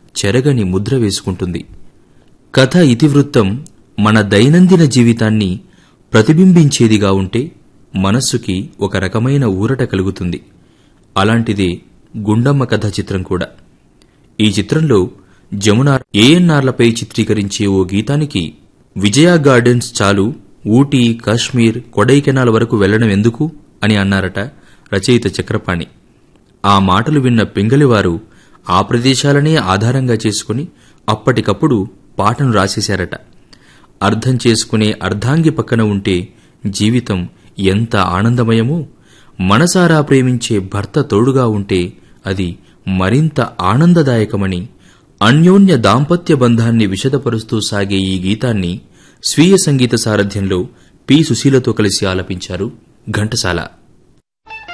చెరగని ముద్ర వేసుకుంటుంది కథ ఇతివృత్తం మన దైనందిన జీవితాన్ని ప్రతిబింబించేదిగా ఉంటే మనస్సుకి ఒక రకమైన ఊరట కలుగుతుంది అలాంటిదే గుండమ్మ కథ చిత్రం కూడా ఈ చిత్రంలో జమున ఏఎన్ఆర్లపై చిత్రీకరించే ఓ గీతానికి విజయ గార్డెన్స్ చాలు ఊటీ కాశ్మీర్ కొడైకెనాల్ వరకు వెళ్లడం ఎందుకు అని అన్నారట రచయిత చక్రపాణి ఆ మాటలు విన్న పింగళివారు ఆ ప్రదేశాలనే ఆధారంగా చేసుకుని అప్పటికప్పుడు పాటను రాసేశారట అర్థం చేసుకునే అర్ధాంగి పక్కన ఉంటే జీవితం ఎంత ఆనందమయమో మనసారా ప్రేమించే భర్త తోడుగా ఉంటే అది మరింత ఆనందదాయకమని అన్యోన్య దాంపత్య బంధాన్ని విశదపరుస్తూ సాగే ఈ గీతాన్ని స్వీయ సంగీత సారథ్యంలో పి సుశీలతో కలిసి ఆలపించారు ఘంటసాల